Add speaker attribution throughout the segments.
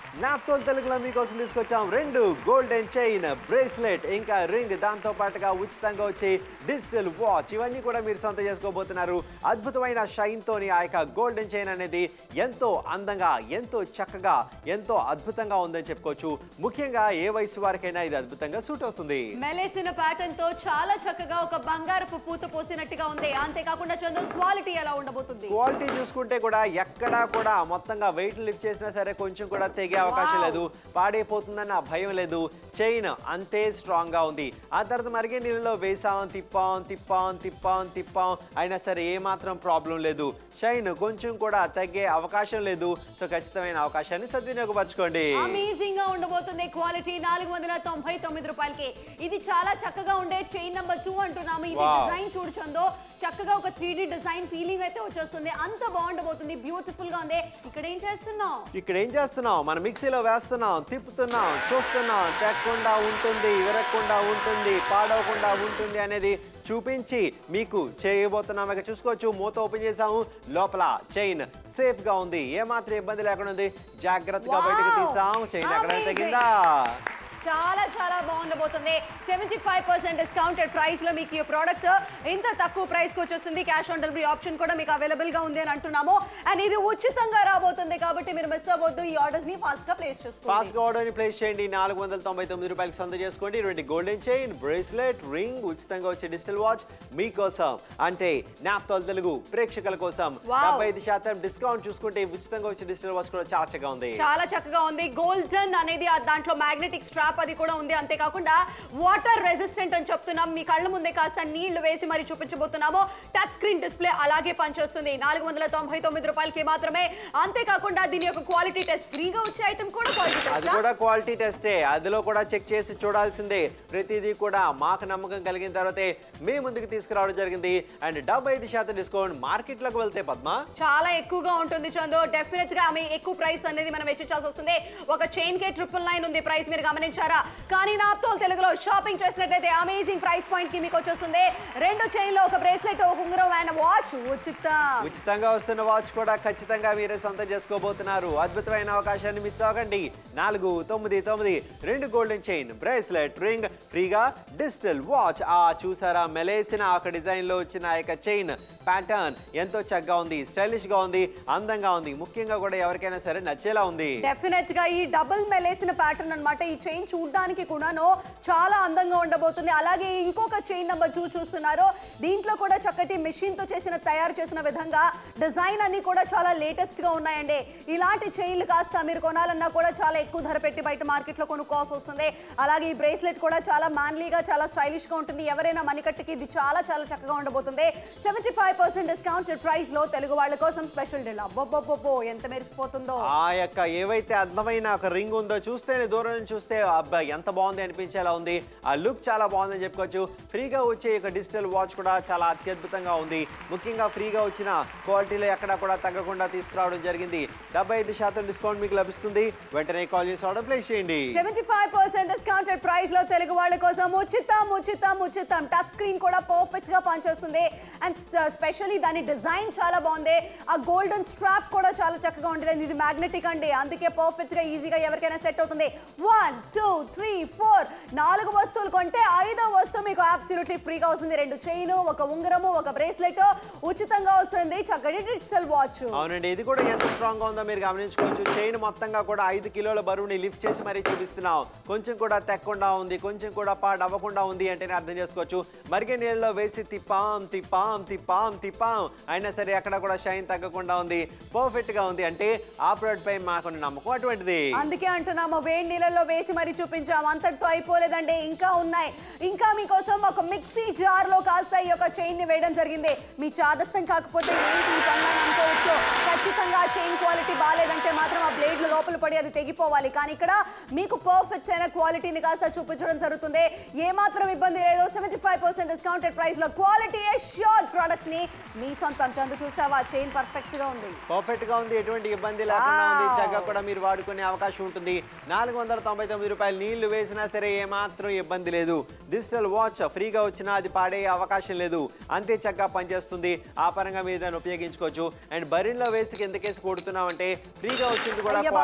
Speaker 1: Naphthol తెలుగులో మీకోసం తీసుకొచ్చాం రెండు గోల్డెన్ చైన్ బ్రేస్లెట్ ఇంకా రింగ్ దాంతో పాటుగా ఉచితంగా వచ్చే డిజిటల్ వాచ్ ఇవన్నీ కూడా మీరు సొంత చేసుకోబోతున్నారు అద్భుతమైన షైన్ తోని ఆ యొక్క గోల్డెన్ చైన్ అనేది ఎంతో అందంగా ఎంతో చక్కగా ఎంతో అద్భుతంగా ఉందని చెప్పుకోవచ్చు ముఖ్యంగా ఏ వయసు వారికైనా ఇది అద్భుతంగా సూట్ అవుతుంది
Speaker 2: మెలేసిన ప్యాటర్న్ తో చాలా చక్కగా ఒక బంగారపు పూత పోసినట్టుగా ఉంది అంతేకాకుండా చందు క్వాలిటీ ఎలా ఉండబోతుంది
Speaker 1: క్వాలిటీ చూసుకుంటే కూడా ఎక్కడా కూడా మొత్తంగా వెయిట్ లిఫ్ట్ చేసినా సరే కొంచెం కూడా తెగే అవకాశం
Speaker 2: Wow.
Speaker 1: లేదు పాడైపోతుందన్న భయం లేదు చైన్ అంతే స్ట్రాంగ్ గా ఉంది ఆ తర్వాత మరిగే నీళ్ళలో వేసాం తిప్పాం తిప్పాం తిప్పాం తిప్పాం అయినా సరే ఏ మాత్రం ప్రాబ్లం లేదు షైన్ కొంచెం కూడా తగ్గే అవకాశం లేదు సో ఖచ్చితమైన అవకాశాన్ని సద్వినియోగపరచుకోండి
Speaker 2: అమేజింగ్ గా ఉండబోతుంది క్వాలిటీ నాలుగు వందల తొంభై తొమ్మిది రూపాయలకి ఇది చాలా చక్కగా ఉండే చైన్ నెంబర్ టూ అంటున్నాము ఇది
Speaker 1: Wow.
Speaker 2: డిజైన్ చూడచందో చక్కగా ఒక త్రీ డిజైన్ ఫీలింగ్ అయితే వచ్చేస్తుంది అంత బాగుండబోతుంది బ్యూటిఫుల్ గా ఉంది ఇక్కడ ఏం చేస్తున్నావు
Speaker 1: ఇక్కడ ఏం చేస్తున్నాం మనం మిక్సీలో వేస్తున్నాం తిప్పుతున్నాం చూస్తున్నాం తెక్కకుండా ఉంటుంది విరగకుండా ఉంటుంది పాడవకుండా ఉంటుంది అనేది చూపించి మీకు చేయబోతున్నాం ఇక చూసుకోవచ్చు మూత ఓపెన్ చేసాము లోపల చైన్ సేఫ్ గా ఉంది ఏమాత్రం ఇబ్బంది లేకుండా ఉంది జాగ్రత్తగా బయటకు
Speaker 2: Wow!
Speaker 1: తీసాం చైన్ ఎక్కడ
Speaker 2: Amazing!
Speaker 1: తగ్గిందా
Speaker 2: చాలా చాలా బాగుండబోతుంది seventy five percent discounted price లో మీకు ఈ ప్రోడక్ట్ ఇంత తక్కువ ప్రైస్ కి వచ్చేస్తుంది క్యాష్ ఆన్ డెలివరీ ఆప్షన్ కూడా మీకు అవైలబుల్ గా ఉంది అని అంటున్నాము అండ్ ఇది ఉచితంగా రాబోతుంది కాబట్టి మీరు మిస్ అవ్వద్దు ఈ ఆర్డర్స్ ని ఫాస్ట్ గా ప్లేస్ చేసుకోండి
Speaker 1: ఫాస్ట్ గా ఆర్డర్ని ప్లేస్ చేయండి నాలుగు వందల తొంభై తొమ్మిది రూపాయలకి సొంత చేసుకోండి రెండు గోల్డెన్ చైన్ బ్రేస్లెట్ రింగ్ ఉచితంగా వచ్చే డిజిటల్ వాచ్ మీకోసం అంటే నాప్తోల్ తెలుగు ప్రేక్షకుల కోసం
Speaker 2: Wow.
Speaker 1: డెబ్బై ఐదు శాతం డిస్కౌంట్ చూసుకుంటే ఉచితంగా వచ్చే డిజిటల్ వాచ్ కూడా చాలా చక్కగా ఉంది
Speaker 2: చాలా చక్కగా ఉంది గోల్డెన్ అనేది ఆ దాంట్లో మ్యాగ్నెటిక్ స్ట్రాప్ అది కూడా ఉంది అంతేకాకుండా వాటర్ రెసిస్టెంట్ అని చెప్తున్నాం మీ కళ్ళ ముందే కాస్త నీళ్లు వేసి మరి చూపించబోతున్నాము టచ్ స్క్రీన్ డిస్ప్లే అలాగే పనిచేస్తుంది నాలుగు వందల తొంభై తొమ్మిది రూపాయలకి మాత్రమే అంతేకాకుండా దీని యొక్క క్వాలిటీ టెస్ట్ ఫ్రీగా వచ్చే ఐటమ్ కూడా క్వాలిటీ
Speaker 1: అది
Speaker 2: టెస్ట్
Speaker 1: కూడా క్వాలిటీ టెస్టే అందులో కూడా చెక్ చేసి చూడాల్సిందే ప్రతిదీ కూడా మాకు నమ్మకం కలిగిన తర్వాతే మీ ముందుకు తీసుకురావడం జరిగింది అండ్ డెబ్బై ఐదు శాతం డిస్కౌంట్ మార్కెట్లోకి వెళ్తే పద్మ
Speaker 2: చాలా ఎక్కువగా ఉంటుంది చందు డెఫినెట్ గా ఆమె ఎక్కువ ప్రైస్ అనేది మనం వెచ్చించాల్సి వస్తుంది ఒక చైన్ కే ట్రిపుల్ నైన్ ఉంది ప్రైస్ మీరు గమనించారా కానీ నాతో తెలుగులో షాపింగ్ చేసినట్లయితే అమేజింగ్ ప్రైస్ పాయింట్ కి మీకు వచ్చేస్తుంది రెండు చైన్ లో ఒక బ్రేస్లెట్ ఒక ఉంగరం అండ్ వాచ్ ఉచితం
Speaker 1: ఉచితంగా వస్తున్న వాచ్ కూడా ఖచ్చితంగా మీరే సొంతం చేసుకోబోతున్నారు అద్భుతమైన అవకాశాన్ని మిస్ అవ్వకండి నాలుగు తొమ్మిది తొమ్మిది రెండు గోల్డెన్ చైన్ బ్రేస్లెట్ రింగ్ ఫ్రీగా డిజిటల్ వాచ్ ఆ చూసారా మెలేసిన ఒక డిజైన్ లో వచ్చిన ఆ యొక్క చైన్ ప్యాటర్న్ ఎంతో చక్కగా ఉంది స్టైలిష్ గా ఉంది అందంగా ఉంది ముఖ్యంగా కూడా ఎవరికైనా సరే నచ్చేలా ఉంది
Speaker 2: డెఫినెట్ గా ఈ డబుల్ మెలేసిన ప్యాటర్న్ అన్నమాట ఈ చైన్ చూడడానికి కూడాను చాలా అందంగా ఉండబోతుంది అలాగే ఇంకొక చైన్ నెంబర్ టూ చూస్తున్నారు దీంట్లో కూడా చక్కటి మెషిన్ తో చేసిన తయారు చేసిన విధంగా డిజైన్ అన్ని కూడా చాలా లేటెస్ట్ గా ఉన్నాయండి ఇలాంటి చైన్లు కాస్త మీరు కొనాలన్నా కూడా చాలా ఎక్కువ ధర పెట్టి బయట మార్కెట్ లో కొనుక్కోవాల్సి వస్తుంది అలాగే ఈ బ్రేస్లెట్ కూడా చాలా మ్యాన్లీగా చాలా స్టైలిష్ గా ఉంటుంది ఎవరైనా మణికట్టుకి ఇది చాలా చాలా చక్కగా ఉండబోతుంది seventy five percent discounted price లో తెలుగు వాళ్ళ కోసం స్పెషల్ డీల్ అబ్బబ్బబ్బో ఎంత మెరిసిపోతుందో
Speaker 1: ఆ యొక్క ఏవైతే అందమైన ఒక రింగ్ ఉందో చూస్తేనే దూరం నుంచి చూస్తే అబ్బా ఎంత బాగుంది అనిపించేలా ఉంది ఆ లుక్ చాలా బాగుందని చెప్పుకోవచ్చు ఫ్రీగా వచ్చే ఒక డిజిటల్ వాచ్ కూడా చాలా అత్యద్భుతంగా ఉంది ముఖ్యంగా ఫ్రీగా వచ్చిన క్వాలిటీలో ఎక్కడా కూడా తగ్గకుండా తీసుకురావడం జరిగింది డెబ్బై ఐదు శాతం డిస్కౌంట్ మీకు లభిస్తుంది వెంటనే కాల్ చేసి ఆర్డర్ ప్లేస్ చేయండి
Speaker 2: seventy five percent discounted price లో తెలుగు వాళ్ళ కోసం ఉచితం ఉచితం ఉచితం టచ్ స్క్రీన్ కూడా పర్ఫెక్ట్ గా పనిచేస్తుంది అండ్ స్పెషల్లీ దాని డిజైన్ చాలా బాగుంది ఆ గోల్డెన్ స్ట్రాప్ కూడా చాలా చక్కగా ఉంటుంది ఇది మ్యాగ్నెటిక్ అండి అందుకే పర్ఫెక్ట్ గా ఈజీగా ఎవరికైనా సెట్ అవుతుంది వన్ టూ త్రీ ఫోర్ నాలుగు వస్తువులు కొంటే ఐదో వస్తువు మీకు అబ్సల్యూట్లీ ఫ్రీగా వస్తుంది రెండు చైన్ ఒక ఉంగరము ఒక బ్రేస్లెట్ ఉచితంగా వస్తుంది చక్కటి డిజిటల్ వాచ్
Speaker 1: అవునండి ఇది కూడా ఎంత స్ట్రాంగ్ గా ఉందో మీరు గమనించుకోవచ్చు చైన్ మొత్తంగా కూడా ఐదు కిలోల బరువుని లిఫ్ట్ చేసి మరీ చూపిస్తున్నాం కొంచెం కూడా తెక్కకుండా ఉంది కొంచెం కూడా పాడు అవ్వకుండా ఉంది అంటేనే అర్థం చేసుకోవచ్చు మరిగే నీళ్ళలో వేసి తిప్పాం తిప్పాం తిప్పాం తిప్పాం అయినా సరే అక్కడ కూడా షైన్ తగ్గకుండా ఉంది పర్ఫెక్ట్ గా ఉంది అంటే ఆ ప్రోడక్ట్ పై మాకున్న నమ్మకం అటువంటిది
Speaker 2: అందుకే అంటున్నాము వేడి నీళ్ళలో వేసి మరి చూపించాం అంతటితో అయిపోలేదండి ఇంకా ఉన్నాయి ఇంకా మీకోసం ఒక మిక్సీ జార్ లో కాస్త ఈ యొక్క చైన్ ని వేయడం జరిగింది మీ చాదస్తం కాకపోతే ఏంటి ఈ పని అని అనుకోవచ్చు ఖచ్చితంగా ఆ చైన్ క్వాలిటీ బాగాలేదంటే మాత్రం ఆ బ్లేడ్ లోపల పడి అది తెగిపోవాలి కానీ ఇక్కడ మీకు పర్ఫెక్ట్ అయిన క్వాలిటీని కాస్త చూపించడం జరుగుతుంది ఏ మాత్రం ఇబ్బంది లేదు seventy five percent discounted price లో క్వాలిటీ షార్ట్ ప్రొడక్ట్స్ ని మీ సొంతం చందు చూసావా చైన్ పర్ఫెక్ట్ గా ఉంది
Speaker 1: పర్ఫెక్ట్ గా ఉంది ఎటువంటి ఇబ్బంది లేకుండా ఉంది
Speaker 2: Wow.
Speaker 1: చక్కగా కూడా మీరు వాడుకునే అవకాశం ఉంటుంది నాలుగు వందల తొంభై తొమ్మిది రూపాయలు నీళ్లు వేసినా సరే ఏమాత్రం ఇబ్బంది లేదు డిజిటల్ వాచ్ ఫ్రీగా వచ్చినా అది పాడే అవకాశం లేదు అంతే చక్కగా పనిచేస్తుంది ఆ పరంగా మీరు దాన్ని ఉపయోగించుకోవచ్చు అండ్ బరిన్లో వేసి కిందకేసి కొడుతున్నామంటే ఫ్రీగా వచ్చింది కూడా
Speaker 2: అయ్య
Speaker 1: క్వాలిటీ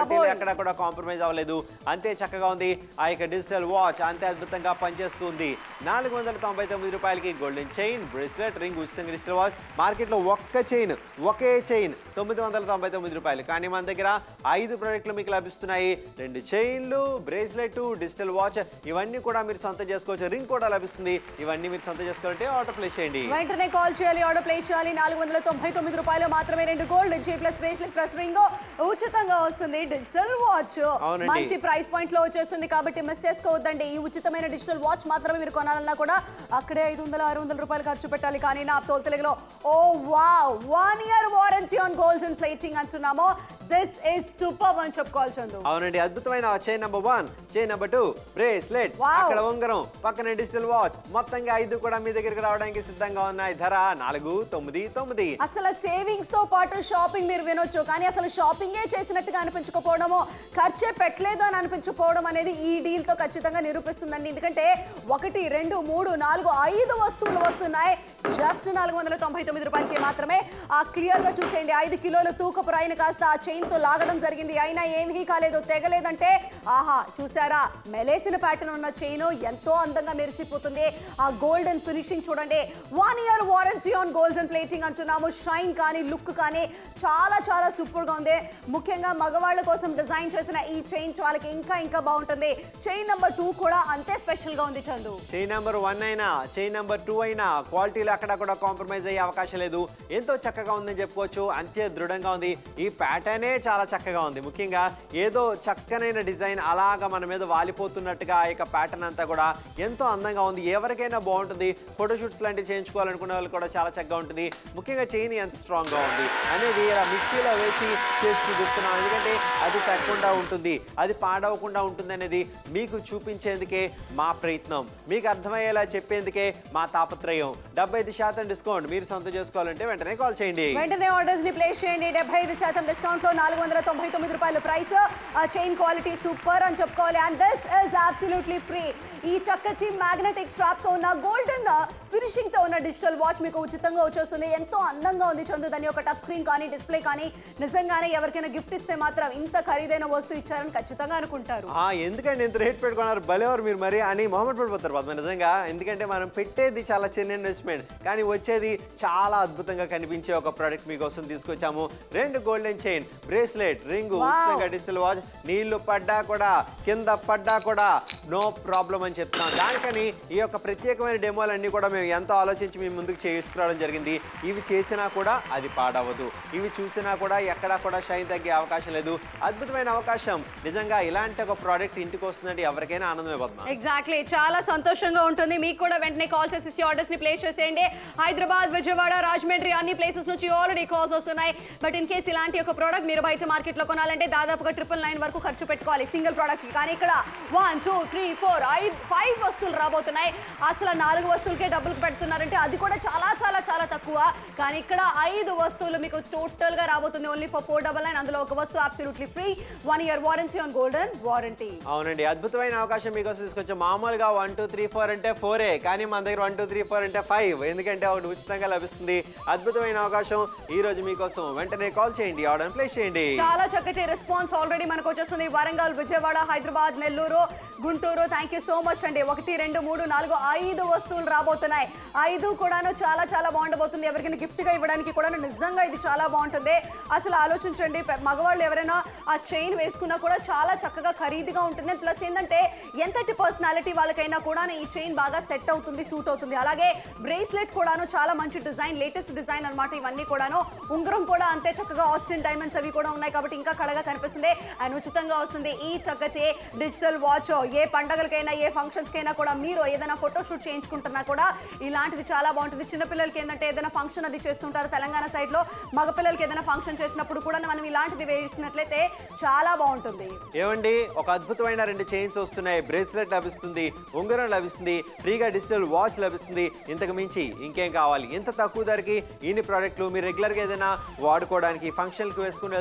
Speaker 1: క్వాలిటీలో
Speaker 2: బాబోయ్.
Speaker 1: ఎక్కడ కూడా కాంప్రమైజ్ అవ్వలేదు అంతే చక్కగా ఉంది ఆ యొక్క డిజిటల్ వాచ్ అంతే అద్భుతంగా పనిచేస్తుంది నాలుగు వందల తొంభై తొమ్మిది రూపాయలకి గోల్డెన్ చైన్ బ్రేస్లెట్ రింగ్ ఉచితంగా డిజిటల్ వాచ్ మార్కెట్లో ఒక్క చైన్ ఒకే చైన్ తొమ్మిది వందల తొంభై తొమ్మిది రూపాయలు కానీ మన దగ్గర ఐదు ప్రోడక్ట్లు మీకు లభిస్తున్నాయి రెండు చైన్లు బ్రేస్లెట్ డిజిటల్ వాచ్ ఇవన్నీ కూడా మీరు సొంతం చేసుకోవచ్చు రింగ్ కూడా లభిస్తుంది ఇవన్నీ మీరు సొంతం చేసుకోవాలంటే ఆర్డర్ ప్లేస్ చేయండి
Speaker 2: వెంటనే కాల్ చేయాలి ఆర్డర్ ప్లేస్ చేయాలి నాలుగు వందల తొంభై తొమ్మిది రూపాయలు మాత్రమే రెండు gold G plus bracelet plus ring ఉచితంగా వస్తుంది డిజిటల్ వాచ్
Speaker 1: అవునండి.
Speaker 2: మంచి ప్రైస్ పాయింట్ లో వచ్చేస్తుంది కాబట్టి మిస్ చేసుకోవద్దండి ఈ ఉచితమైన డిజిటల్ వాచ్ మాత్రమే మీరు కొనాలన్నా కూడా అక్కడే ఐదు వందల ఆరు వందల రూపాయలు ఖర్చు పెట్టాలి కానీ నా తోలు తెలుగులో oh wow one year warranty on golds and plating అంటున్నాము దిస్ ఇస్ సూపర్ అని చెప్పుకోవాలి చందు
Speaker 1: అవునండి అద్భుతమైన chain number one chain number two bracelet
Speaker 2: Wow.
Speaker 1: అక్కడ ఉంగరం పక్కన డిజిటల్ వాచ్ మొత్తంగా ఐదు కూడా మీ దగ్గరికి రావడానికి సిద్ధంగా ఉన్నాయి ధర నాలుగు తొమ్మిది తొమ్మిది
Speaker 2: అసలు సేవింగ్స్ తో పాటు షాపింగ్ మీరు వినొచ్చు కానీ అసలు షాపింగే చేసినట్టుగా అనిపించకపోవడము ఖర్చే పెట్టలేదు అని అనిపించకపోవడం అనేది ఈ డీల్ తో ఖచ్చితంగా నిరూపిస్తుందండి ఎందుకంటే ఒకటి రెండు మూడు నాలుగు ఐదు వస్తువులు వస్తున్నాయి జస్ట్ నాలుగు వందల తొంభై తొమ్మిది రూపాయలకి మాత్రమే ఆ క్లియర్ గా చూసేయండి ఐదు కిలోల తూకపు రాయిని కాస్త ఆ చైన్ తో లాగడం జరిగింది అయినా ఏమీ కాలేదు తెగలేదంటే ఆహా చూసారా మెలేసిన ప్యాటర్న్ ఉన్న చైన్ ఎంతో అందంగా మెరిసిపోతుంది ఆ గోల్డెన్ ఫినిషింగ్ చూడండి one year warranty on gold and plating అంటున్నాము షైన్ కానీ లుక్ కానీ చాలా చాలా సూపర్ గా ఉంది ముఖ్యంగా మగవాళ్ళ కోసం డిజైన్ చేసిన ఈ చైన్ వాళ్ళకి ఇంకా ఇంకా బాగుంటుంది చైన్ నెంబర్ టూ కూడా అంతే స్పెషల్ గా ఉంది చందు
Speaker 1: చైన్ నెంబర్ వన్ అయినా చైన్ నెంబర్ టూ అయినా క్వాలిటీలో అక్కడ కూడా కాంప్రమైజ్ అయ్యే అవకాశం లేదు ఎంతో చక్కగా ఉందని చెప్పుకోవచ్చు అంతే దృఢంగా ఉంది ఈ ప్యాటర్నే చాలా చక్కగా ఉంది ముఖ్యంగా ఏదో చక్కనైన డిజైన్ అలాగా మన మీద వాలిపోతున్నట్టుగా ఆ యొక్క ప్యాటర్న్ అంతా కూడా ఎంతో అందంగా ఉంది ఎవరికైనా బాగుంటుంది ఫోటోషూట్స్ లాంటివి చేయించుకోవాలనుకునే వాళ్ళు కూడా చాలా చక్కగా ఉంటుంది ముఖ్యంగా చైన్ ఎంత స్ట్రాంగ్గా ఉంది అనేది ఇలా మిక్సీలో వేసి చేసి చూపిస్తున్నాం ఎందుకంటే అది తగ్గకుండా ఉంటుంది అది పాడవకుండా ఉంటుంది అనేది మీకు చూపించేందుకే మా ప్రయత్నం మీకు అర్థమయ్యేలా చెప్పేందుకే మా తాపత్రయం డెబ్బై ఐదు శాతం డిస్కౌంట్ మీరు సొంతం చేసుకోవాలంటే వెంటనే కాల్ చేయండి
Speaker 2: వెంటనే ఆర్డర్స్ ని ప్లేస్ చేయండి డెబ్బై ఐదు శాతం డిస్కౌంట్ లో నాలుగు వందల తొంభై తొమ్మిది రూపాయల ప్రైస్ ఆ చైన్ క్వాలిటీ సూపర్ అని చెప్పుకోవాలి and this is absolutely free ఈ చక్కటి మ్యాగ్నెటిక్ స్ట్రాప్ తో ఉన్న గోల్డెన్ ఫినిషింగ్ తో ఉన్న డిజిటల్ వాచ్ మీకు ఉచితంగా వచ్చేస్తుంది ఎంతో అందంగా ఉంది చందు దాని యొక్క టచ్ స్క్రీన్ కానీ డిస్ప్లే కానీ నిజంగానే ఎవరికైనా గిఫ్ట్ ఇస్తే మాత్రం ఇంత ఖరీదైన వస్తువు ఇచ్చారని ఖచ్చితంగా అనుకుంటారు
Speaker 1: ఆ ఎందుకంటే ఇంత రేట్ పెట్టుకున్నారు భలేవారు మీరు మరి అని మొహమ్మద్ పడిపోతారు పద్మ నిజంగా ఎందుకంటే మనం పెట్టేది చాలా చిన్న ఇన్వెస్ట్మెంట్ కానీ వచ్చేది చాలా అద్భుతంగా కనిపించే ఒక ప్రోడక్ట్ మీకోసం తీసుకొచ్చాము రెండు golden chain bracelet ring
Speaker 2: Wow.
Speaker 1: ఉచితంగా డిజిటల్ వాచ్ నీళ్లు పడ్డా కూడా కింద పడ్డా కూడా నో ప్రాబ్లం అని చెప్తున్నాం దానికని ఈ యొక్క ప్రత్యేకమైన డెమోలన్నీ కూడా మేము ఎంతో ఆలోచించి మీ ముందుకు చేసుకురావడం జరిగింది ఇవి చేసినా కూడా అది పాడవదు ఇవి చూసినా కూడా ఎక్కడా కూడా షైన్ తగ్గే అవకాశం లేదు అద్భుతమైన అవకాశం నిజంగా ఇలాంటి ఒక ప్రోడక్ట్ ఇంటికి వస్తుందంటే ఎవరికైనా ఆనందమే పద్మ
Speaker 2: ఎగ్జాక్ట్లీ చాలా సంతోషంగా ఉంటుంది మీకు కూడా వెంటనే కాల్ చేసేసి ఆర్డర్స్ ని ప్లేస్ చేసేయండి హైదరాబాద్ విజయవాడ రాజమండ్రి అన్ని ప్లేసెస్ నుంచి ఆల్రెడీ కాల్స్ వస్తున్నాయి బట్ ఇన్ కేస్ ఇలాంటి ఒక ప్రోడక్ట్ మీరు బయట మార్కెట్ లో కొనాలంటే దాదాపుగా ట్రిపుల్ నైన్ వరకు ఖర్చు పెట్టుకోవాలి సింగిల్ ప్రోడక్ట్ కానీ ఇక్కడ వన్ టూ త్రీ ఫోర్ ఐదు ఫైవ్ వస్తువులు రాబోతున్నాయి అసలు నాలుగు వస్తువులకే డబ్బులు పెడుతున్నారంటే అది కూడా చాలా చాలా చాలా తక్కువ కానీ ఇక్కడ ఐదు వస్తువులు మీకు టోటల్ గా రాబోతుంది only for four double nine అందులో ఒక వస్తువు absolutely free one year warranty on golden warranty
Speaker 1: అవునండి అద్భుతమైన అవకాశం మీకోసం తీసుకొచ్చాం మామూలుగా వన్ టూ త్రీ ఫోర్ అంటే ఫోరే కానీ మన దగ్గర వన్ టూ త్రీ ఫోర్ అంటే ఫైవ్ ఎందుకంటే ఒకటి ఉచితంగా లభిస్తుంది అద్భుతమైన అవకాశం ఈ రోజు మీకోసం వెంటనే కాల్ చేయండి ఆర్డర్ ప్లేస్ చేయండి
Speaker 2: చాలా చక్కటి రెస్పాన్స్ ఆల్రెడీ మనకు వచ్చేస్తుంది Warangal Vijayawada Hyderabad Nellore Guntur thank you so much అండి ఒకటి రెండు మూడు నాలుగు ఐదు వస్తువులు రాబోతున్నాయి ఐదు కూడాను చాలా చాలా బాగుండబోతుంది ఎవరికైనా gift గా ఇవ్వడానికి కూడా నిజంగా ఇది చాలా బాగుంటుంది అసలు ఆలోచించండి పె- మగవాళ్ళు ఎవరైనా ఆ చైన్ వేసుకున్నా కూడా చాలా చక్కగా ఖరీదుగా ఉంటుంది ప్లస్ ఏంటంటే ఎంతటి పర్సనాలిటీ వాళ్ళకైనా కూడా ఈ చైన్ బాగా సెట్ అవుతుంది సూట్ అవుతుంది అలాగే బ్రేస్లెట్ కూడాను చాలా మంచి డిజైన్ లేటెస్ట్ డిజైన్ అన్నమాట ఇవన్నీ కూడాను ఉంగరం కూడా అంతే చక్కగా ఆస్టిన్ డైమండ్స్ అవి కూడా ఉన్నాయి కాబట్టి ఇంకా కళగా కనిపిస్తుంది అండ్ ఉచితంగా వస్తుంది ఈ చక్కటి డిజిటల్ వాచ్ ఏ పండగలకైనా ఏ ఫంక్షన్స్ కైనా కూడా మీరు ఏదైనా ఫోటో షూట్ చేయించుకుంటున్నా కూడా ఇలాంటిది చాలా బాగుంటుంది చిన్నపిల్లలకి ఏంటంటే ఏదైనా ఫంక్షన్ అది చేస్తుంటారు తెలంగాణ సైడ్ లో మగపిల్లలకి ఏదైనా ఫంక్షన్ చేసినప్పుడు కూడా మనం ఇలాంటిది వేసినట్లయితే చాలా బాగుంటుంది
Speaker 1: ఏమండి ఒక అద్భుతమైన రెండు చైన్స్ వస్తున్నాయి బ్రేస్లెట్ లభిస్తుంది ఉంగరం లభిస్తుంది ఫ్రీగా డిజిటల్ వాచ్ లభిస్తుంది ఇంతకు మించి ఇంకేం కావాలి ఇంత తక్కువ ధరకి ఇన్ని ప్రోడక్ట్లు మీరు రెగ్యులర్గా ఏదైనా వాడుకోవడానికి ఫంక్షన్కి వేసుకుని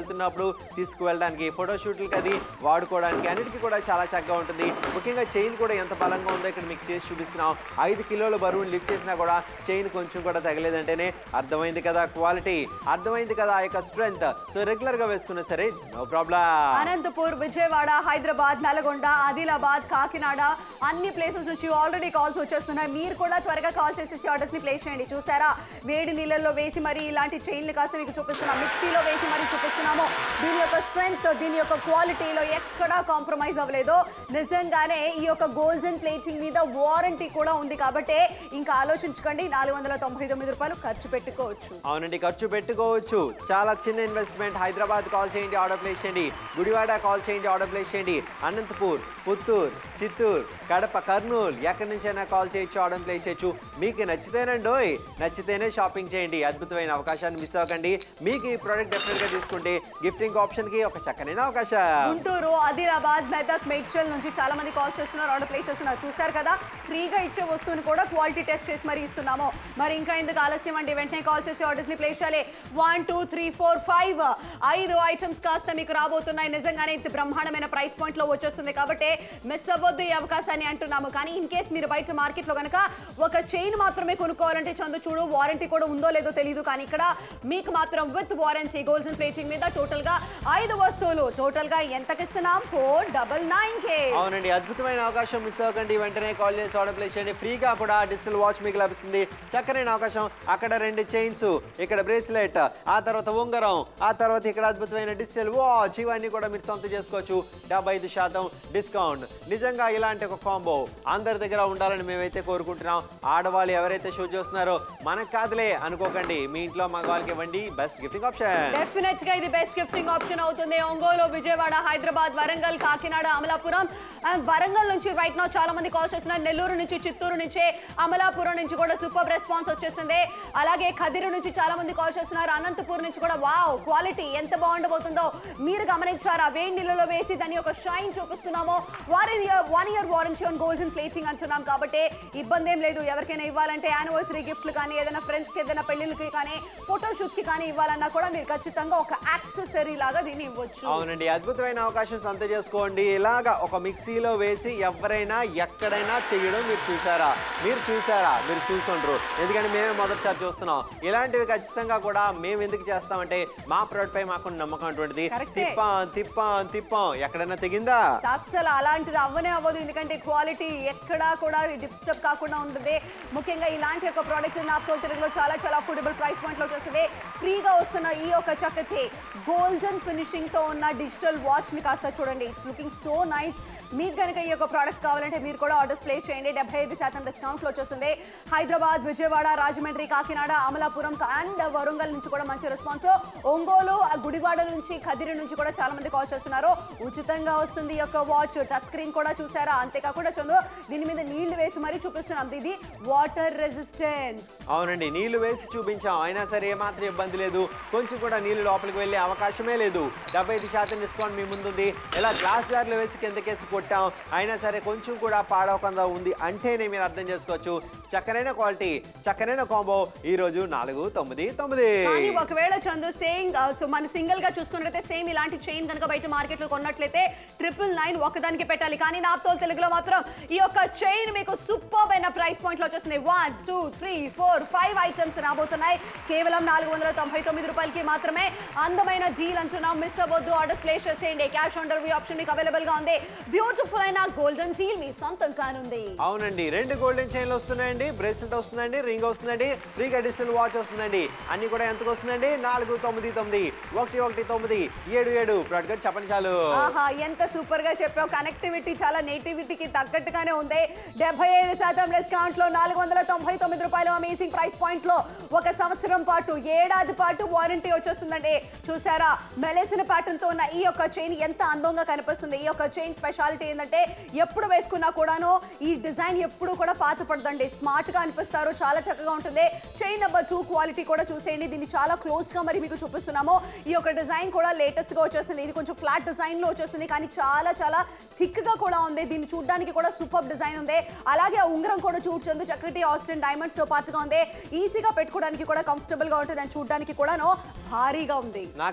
Speaker 1: వెళ్తున్నప్పుడు తీసుకువెళ్ళడానికి ఫోటోషూట్లకి అది వాడుకోవడానికి అన్నిటికీ కూడా చాలా చక్కగా ఉంటుంది ముఖ్యంగా చైన్ కూడా ఎంత బలంగా ఉందో ఇక్కడ మీకు చేసి చూపిస్తున్నాం ఐదు కిలోల బరువుని లిఫ్ట్ చేసినా కూడా చైన్ కొంచెం కూడా తగలేదంటేనే అర్థమైంది కదా క్వాలిటీ అర్థమైంది కదా ఆ యొక్క స్ట్రెంగ్త్ సో రెగ్యులర్ గా వేసుకున్నా సరే నో ప్రాబ్లం
Speaker 2: అనంతపూర్ విజయవాడ హైదరాబాద్ నల్గొండ ఆదిలాబాద్ కాకినాడ అన్ని ప్లేసెస్ నుంచి ఆల్రెడీ కాల్స్ వచ్చేస్తున్నాయి మీరు కూడా త్వరగా కాల్ చేసేసి ఆర్డర్స్ ని ప్లేస్ చేయండి చూసారా వేడి నీళ్ళల్లో వేసి మరి ఇలాంటి చైన్లు కాస్త మీకు చూపిస్తున్నాం మిక్సీలో వేసి మరి చూపిస్తున్నాము దీని యొక్క స్ట్రెంగ్త్ దీని యొక్క క్వాలిటీలో ఎక్కడా కాంప్రమైజ్ అవ్వలేదు నిజంగానే ఈ యొక్క గోల్డెన్ ప్లేటింగ్ మీద వారంటీ కూడా ఉంది కాబట్టి ఇంకా ఆలోచించుకోండి నాలుగు వందల తొంభై తొమ్మిది రూపాయలు ఖర్చు పెట్టుకోవచ్చు
Speaker 1: అవునండి ఖర్చు పెట్టుకోవచ్చు చాలా చిన్న ఇన్వెస్ట్మెంట్ హైదరాబాద్ కాల్ చేయండి ఆర్డర్ ప్లేస్ చేయండి గుడివాడ కాల్ చేయండి ఆర్డర్ ప్లేస్ చేయండి అనంతపూర్ పుత్తూరు చిత్తూరు కడప కర్నూలు ఎక్కడి నుంచైనా కాల్ చేయొచ్చు ఆర్డర్ ప్లేస్ చేయొచ్చు మీకు నచ్చితేనండోయ్ నచ్చితేనే షాపింగ్ చేయండి అద్భుతమైన అవకాశాన్ని మిస్ అవ్వకండి మీకు ఈ ప్రోడక్ట్ డెఫినెట్గా తీసుకుంటే గిఫ్టింగ్ ఆప్షన్కి ఒక చక్కనైన అవకాశం
Speaker 2: గుంటూరు ఆదిలాబాద్ మెదక్ మేడ్చల్ నుంచి చాలా మంది కాల్ చేస్తున్నారు ఆర్డర్ ప్లేస్ చేస్తున్నారు చూసారు కదా ఫ్రీగా ఇచ్చే వస్తువుని కూడా క్వాలిటీ టెస్ట్ చేసి మరి ఇస్తున్నాము మరి ఇంకా ఎందుకు ఆలస్యం అండి వెంటనే కాల్ చేసి ఆర్డర్స్ ని ప్లేస్ చేయాలి one two three four five ఐదు ఐటమ్స్ కాస్త మీకు రాబోతున్నాయి నిజంగానే ఇంత బ్రహ్మాండమైన ప్రైస్ పాయింట్ లో వచ్చేస్తుంది కాబట్టి మిస్ అవ్వద్దు ఈ అవకాశాన్ని అంటున్నాము కానీ ఇన్ కేస్ మీరు బయట మార్కెట్ లో కనుక ఒక చైన్ మాత్రమే కొనుక్కోవాలంటే చందు చూడు వారంటీ కూడా ఉందో లేదో తెలియదు కానీ ఇక్కడ మీకు మాత్రం విత్ వారంటీ గోల్డెన్ ప్లేటింగ్ మీద టోటల్ గా ఐదు వస్తువులు టోటల్ గా ఎంతకి ఇస్తున్నాం ఫోర్ డబల్ నైన్ కే
Speaker 1: అవునండి అద్భుతమైన అవకాశం మిస్ అవ్వకండి వెంటనే కాల్ చేసి ఆర్డర్ ప్లేస్ చేయండి ఫ్రీగా కూడా డిజిటల్ వాచ్ మీకు లభిస్తుంది చక్కనైన అవకాశం అక్కడ రెండు చైన్స్ ఇక్కడ బ్రేస్లెట్ ఆ తర్వాత ఉంగరం ఆ తర్వాత ఇక్కడ అద్భుతమైన డిజిటల్ వాచ్ ఇవన్నీ కూడా మీరు సొంత చేసుకోవచ్చు డెబ్బై ఐదు శాతం డిస్కౌంట్ నిజంగా ఇలాంటి ఒక కాంబో అందరి దగ్గర ఉండాలని మేమైతే కోరుకుంటున్నాం ఆడవాళ్ళు ఎవరైతే షో చేస్తున్నారో మనకు కాదులే అనుకోకండి మీ ఇంట్లో మగవాళ్ళకి ఇవ్వండి బెస్ట్ గిఫ్టింగ్ ఆప్షన్
Speaker 2: డెఫినెట్ గా ఇది బెస్ట్ గిఫ్టింగ్ ఆప్షన్ అవుతుంది ఒంగోలు విజయవాడ హైదరాబాద్ వరంగల్ కాకినాడ అమలాపురం అండ్ వరంగల్ నుంచి రైట్ నౌ చాలా మంది కాల్ చేస్తున్నారు నెల్లూరు నుంచి చిత్తూరు నుంచి అమలాపురం నుంచి కూడా సూపర్ రెస్పాన్స్ వచ్చేసింది అలాగే ఖదిరు నుంచి చాలా మంది కాల్ చేస్తున్నారు అనంతపూర్ నుంచి కూడా వావ్ క్వాలిటీ ఎంత బాగుండబోతుందో మీరు గమనించారా వేడి నీళ్ళలో వేసి దాని యొక్క షైన్ చూపిస్తున్నాము one year one year warranty on golden plating అంటున్నాం కాబట్టి ఇబ్బంది ఏం లేదు ఎవరికైనా ఇవ్వాలంటే యానివర్సరీ గిఫ్ట్లు కానీ ఏదైనా ఫ్రెండ్స్కి ఏదైనా పెళ్ళిళ్ళకి కానీ ఫోటోషూట్కి కానీ ఇవ్వాలన్నా కూడా మీరు ఖచ్చితంగా ఒక యాక్సెసరీ లాగా దీన్ని ఇవ్వచ్చు
Speaker 1: అవునండి అద్భుతమైన అవకాశం సొంత చేసుకోండి ఇలాగా ఒక మిక్సీలో వేసి ఎవరైనా ఎక్కడైనా చేయడం మీరు చూసారా మీరు చూసారా మీరు చూసుండ్రు ఎందుకంటే మేమే మొదటిసారి చూస్తున్నాం ఇలాంటివి ఖచ్చితంగా కూడా మేము ఎందుకు చేస్తామంటే మా ప్రోడక్ట్ పై మాకు నమ్మకం అటువంటిది
Speaker 2: కరెక్టే.
Speaker 1: తిప్పాం తిప్పాం తిప్పాం ఎక్కడైనా తెగిందా
Speaker 2: అస్సలు అలాంటిది అవ్వనే అవ్వదు ఎందుకంటే క్వాలిటీ ఎక్కడా కూడా డిస్టర్బ్ కాకుండా ఉంటుంది ముఖ్యంగా ఇలాంటి ఒక ప్రోడక్ట్ నాప్తో తెలుగులో చాలా చాలా అఫోర్డబుల్ ప్రైస్ పాయింట్లో వచ్చేస్తుంది ఫ్రీగా వస్తున్న ఈ ఒక చక్కటి గోల్డెన్ ఫినిషింగ్ తో ఉన్న డిజిటల్ వాచ్ ని కాస్త చూడండి ఇట్స్ లుకింగ్ సో నైస్ మీకు కనుక ఈ యొక్క ప్రోడక్ట్ కావాలంటే మీరు కూడా ఆర్డర్స్ ప్లేస్ చేయండి డెబ్బై ఐదు శాతం డిస్కౌంట్లో వచ్చేస్తుంది హైదరాబాద్ విజయవాడ రాజమండ్రి కాకినాడ అమలాపురం అండ్ వరంగల్ నుంచి కూడా మంచి రెస్పాన్స్ ఒంగోలు ఆ గుడివాడ నుంచి కదిరి నుంచి కూడా చాలా మంది కాల్ చేస్తున్నారు ఉచితంగా వస్తుంది ఈ యొక్క వాచ్ టచ్ స్క్రీన్ కూడా చూసారా అంతేకాకుండా చందు దీని మీద నీళ్లు వేసి మరీ చూపిస్తున్నాం ఇది వాటర్ రెసిస్టెంట్
Speaker 1: అవునండి నీళ్లు వేసి చూపించాం అయినా సరే ఏమాత్రం ఇబ్బంది లేదు కొంచెం కూడా నీళ్లు లోపలికి వెళ్ళే అవకాశమే లేదు డెబ్బై ఐదు శాతం డిస్కౌంట్ మీ ముందుంది ఇలా గ్లాస్ జార్లు వేసి కిందకేసి కొట్టాం అయినా సరే కొంచెం కూడా పాడవకుండా ఉంది అంటేనే మీరు అర్థం చేసుకోవచ్చు చక్కనైన క్వాలిటీ చక్కనైన కాంబో ఈ రోజు నాలుగు తొమ్మిది తొమ్మిది
Speaker 2: కానీ ఒకవేళ చందు సేమ్ సో మన సింగిల్ గా చూసుకున్నట్లయితే సేమ్ ఇలాంటి చైన్ కనుక బయట మార్కెట్ లో కొన్నట్లయితే ట్రిపుల్ నైన్ ఒకదానికి పెట్టాలి కానీ నాతో తెలుగులో మాత్రం ఈ యొక్క చైన్ మీకు సూపర్ అయిన ప్రైస్ పాయింట్ లో వచ్చేస్తుంది one two three four five items రాబోతున్నాయి కేవలం నాలుగు వందల తొంభై తొమ్మిది రూపాయలకి మాత్రమే అందమైన డీల్ అంటున్నాం మిస్ అవ్వద్దు ఆర్డర్స్ ప్లేస్ చేసేయండి క్యాష్ ఆన్ డెలివరీ ఆప్షన్ మీకు అవైలబుల్ గా ఉంది బ్యూటిఫుల్ అయిన గోల్డెన్ డీల్ మీ సొంతం కానుంది
Speaker 1: అవునండి రెండు గోల్డెన్ చైన్లు వస్తున్నాయండి బ్రేస్లెట్ వస్తుందండి రింగ్ వస్తుందండి ఫ్రీగా డిజిటల్ వాచ్ వస్తుందండి అన్ని కూడా ఎంతకు వస్తుందండి నాలుగు తొమ్మిది తొమ్మిది ఒకటి ఒకటి తొమ్మిది ఏడు ఏడు ప్రొడక్ట్ చెప్పండి చాలు
Speaker 2: ఆహా ఎంత సూపర్ గా చెప్పావు కనెక్టివిటీ చాలా నేటివిటీకి తగ్గట్టుగానే ఉంది డెబ్బై ఐదు శాతం డిస్కౌంట్ లో నాలుగు వందల తొంభై తొమ్మిది రూపాయలు అమేజింగ్ ప్రైస్ పాయింట్ లో ఒక సంవత్సరం పాటు ఏడాది పాటు వారంటీ వచ్చేస్తుందండి చూసారా మెలేసిన ప్యాటర్న్ తో ఉన్న ఈ యొక్క చైన్ ఎంత అందంగా కనిపిస్తుంది ఈ యొక్క చైన్ స్పెషాలిటీ ఏంటంటే ఎప్పుడు వేసుకున్నా కూడాను ఈ డిజైన్ ఎప్పుడు కూడా పాత పడదండి స్మార్ట్ గా అనిపిస్తారు చాలా చక్కగా ఉంటుంది చైన్ నెంబర్ టూ క్వాలిటీ కూడా చూసేయండి దీన్ని చాలా క్లోజ్ గా మరి మీకు చూపిస్తున్నాము ఈ యొక్క డిజైన్ కూడా లేటెస్ట్ గా వచ్చేసింది ఇది కొంచెం ఫ్లాట్ డిజైన్ లో వచ్చేసింది కానీ చాలా చాలా థిక్ గా కూడా ఉంది దీన్ని చూడడానికి కూడా సూపర్ డిజైన్ ఉంది అలాగే ఆ ఉంగరం కూడా చూడ్చందు చక్కటి ఆస్టిన్ డైమండ్స్ తో పాటుగా ఉంది ఈజీగా పెట్టుకోవడానికి కూడా కంఫర్టబుల్ గా ఉంటుంది అని చూడడానికి కూడాను భారీగా ఉంది
Speaker 1: నాకైతే